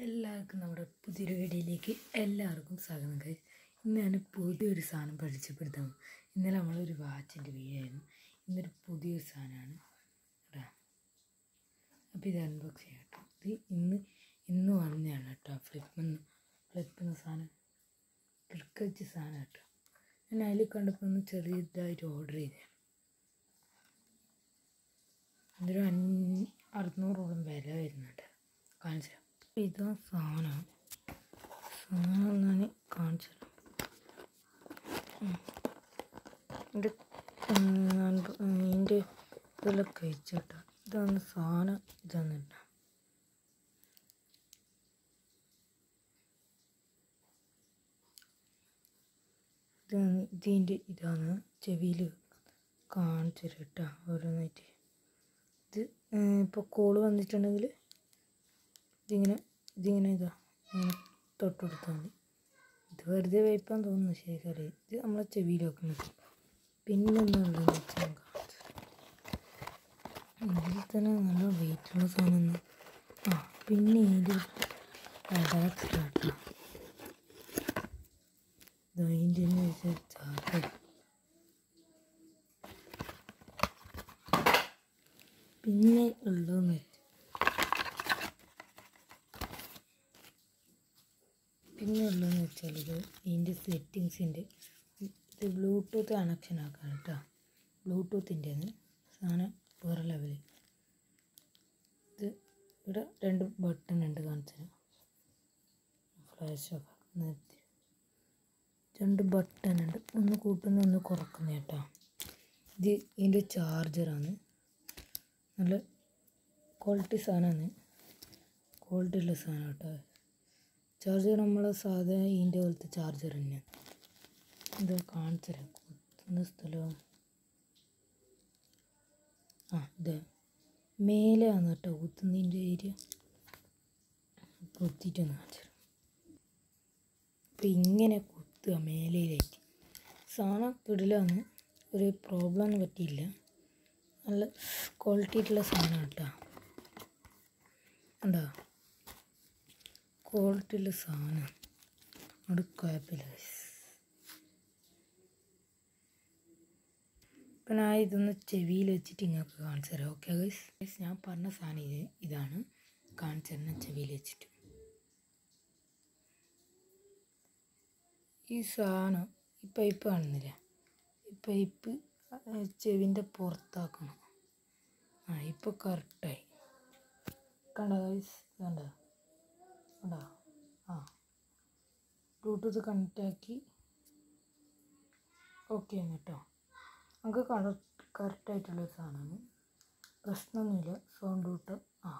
എല്ലാവർക്കും നമ്മുടെ പുതിയൊരു വീഡിയോയിലേക്ക് എല്ലാവർക്കും സ്വാഗതം guys. ഇന്ന് ഞാൻ പുതിയൊരു സാധനം പരിചയപ്പെടുത്താം ഇന്നലെ നമ്മളൊരു വാച്ചിൻ്റെ വീഡിയോ ആയിരുന്നു ഇന്നൊരു പുതിയൊരു സാധനമാണ് കേട്ടോ അപ്പോൾ ഇത് അൺബോക്സ് ചെയ്യാം കേട്ടോ ഇത് ഇന്ന് ഇന്ന് വന്നതാണ് കേട്ടോ ഫ്ലിപ്പിന്ന് ഫ്ലിപ്പിന്ന് സാധനം ക്ലിക്കച്ച് സാധനം കേട്ടോ ഞാൻ അതിൽ കണ്ടപ്പോൾ ഒന്ന് ചെറിയതായിട്ട് ഓർഡർ ചെയ്തേ ഇതൊരു അഞ്ഞ് അറുന്നൂറോളം വില വരുന്നുണ്ട് കാണിച്ചു തരാം ഇതാ സാധനം സാധനം ഞാൻ കാണിച്ചു തരാം ഉം. ഇത് ഇതിൻ്റെ ഇതെല്ലാം കഴിച്ചോട്ടോ ഇതാണ് സാധനം ഇതാണ് കേട്ടോ ഇതാണ് ഇതിൻ്റെ ഇതാണ് ചെവിയിൽ കാണിച്ചു തരാം കേട്ടോ ഓരോന്നായിട്ട് ഇത് ഇപ്പോൾ കോള് വന്നിട്ടുണ്ടെങ്കിൽ ഇതിങ്ങനെ ഇതിങ്ങനെ ഇതാ ഇങ്ങനെ തൊട്ട് കൊടുത്താൽ മതി ഇത് വെറുതെ വയ്പ്പാൻ തോന്നുന്നു ശരിക്കറിയാം ഇത് നമ്മളെ ചെവിയിൽ വെക്കുന്നത് പിന്നെ ഒന്നുള്ളതെന്ന് വെച്ചാൽ ഞാൻ കാണിച്ചു തരാം. ഇതിൽ തന്നെ നല്ല വെയിറ്റുള്ള സാധനം ആ പിന്നെ ഇത് അഡാപ്റ്റർ കേട്ടോ ഇതിൻ്റെ വെച്ചാൽ ചാർജർ പിന്നെ ഉള്ളതെന്ന് വെച്ചാൽ പിന്നെ ഉള്ളതെന്ന് വെച്ചാൽ ഇത് ഇതിൻ്റെ സെറ്റിങ്സിൻ്റെ ഇത് ബ്ലൂടൂത്ത് കണക്ഷൻ ആക്കാൻ കേട്ടോ ബ്ലൂടൂത്തിൻ്റെ സാധനം വേറെ ലെവൽ ഇത് ഇവിടെ രണ്ട് ബട്ടൺ ഉണ്ട് കാണിച്ചു ഫ്ലാഷ് ഓഫ് നിർത്തി രണ്ട് ബട്ടൺ ഉണ്ട് ഒന്ന് കൂട്ടുന്ന ഒന്ന് കുറക്കുന്ന കേട്ടോ ഇത് ഇതിൻ്റെ ചാർജറാണ് നല്ല ക്വാളിറ്റി സാധനമാണ് ക്വാളിറ്റി ഉള്ള സാധനം കേട്ടോ ചാർജർ നമ്മളെ സാധാ ഇതിൻ്റെ പോലത്തെ ചാർജർ തന്നെയാണ് ഇത് കാണിച്ചുതരാം കുത്തുന്ന സ്ഥലം ആ ഇത് മേലെയാണ് കേട്ടോ കുത്തുന്നതിൻ്റെ ഏരിയ കുത്തിയിട്ടൊന്ന് കാണിച്ചു അപ്പം ഇങ്ങനെ കുത്തുക മേലയിലേക്ക് സാധനം പിടിലാണ് ഒരു പ്രോബ്ലം ഒന്നും പറ്റിയില്ല നല്ല ക്വാളിറ്റി ആയിട്ടുള്ള സാധനം കേട്ടോ ഉണ്ടോ ക്വാളിറ്റി ഉള്ള സാധനം അവിടെ കുഴപ്പമില്ല guys. ഇപ്പം ഞാൻ ഇതൊന്ന് ചെവിയിൽ വെച്ചിട്ട് നിങ്ങൾക്ക് കാണിച്ചു തരാം ഓക്കെ ഗൈസ് ഞാൻ പറഞ്ഞ സാധനം ഇത് ഇതാണ് കാണിച്ചു തരുന്ന ചെവിയിൽ വെച്ചിട്ട് ഈ സാധനം ഈ പൈപ്പ് കാണുന്നില്ല ഈ പൈപ്പ് ചെവിൻ്റെ പുറത്താക്കണം ആ ഇപ്പോൾ കറക്റ്റായി കണ്ടോ ഗൈസ് കണ്ടോ കണ്ടോ ആ ബ്ലൂടൂത്ത് കണക്റ്റ് ആക്കി ഓക്കെ ആണ് കേട്ടോ നമുക്ക് കറക്റ്റ് കറക്റ്റായിട്ടുള്ളൊരു സാധനമാണ് പ്രശ്നമൊന്നുമില്ല സൗണ്ട് കിട്ടുക ആ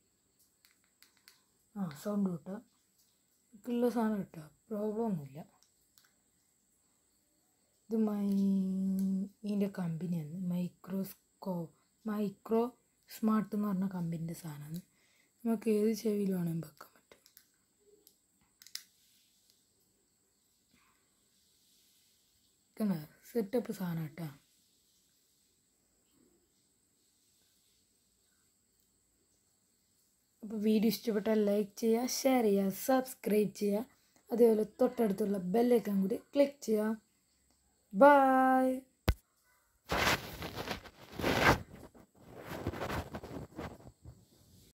ആ സൗണ്ട് കിട്ടുക ഉള്ള സാധനം കിട്ടുക പ്രോബ്ലം ഒന്നുമില്ല ഇത് മൈ ഇതിൻ്റെ കമ്പനിയാണ് മൈക്രോസ്കോ മൈക്രോ സ്മാർട്ട് എന്ന് പറഞ്ഞ കമ്പനീൻ്റെ സാധനമാണ് നമുക്ക് ഏത് ചെവിയിൽ വേണമെങ്കിൽ വെക്കാൻ പറ്റും കണ്ട സെറ്റപ്പ് സാധനം കേട്ടോ അപ്പോൾ വീഡിയോ ഇഷ്ടപ്പെട്ടാൽ ലൈക്ക് ചെയ്യുക ഷെയർ ചെയ്യുക സബ്സ്ക്രൈബ് ചെയ്യുക അതേപോലെ തൊട്ടടുത്തുള്ള ബെല്ലൈക്കൺ കൂടി ക്ലിക്ക് ചെയ്യുക ബൈ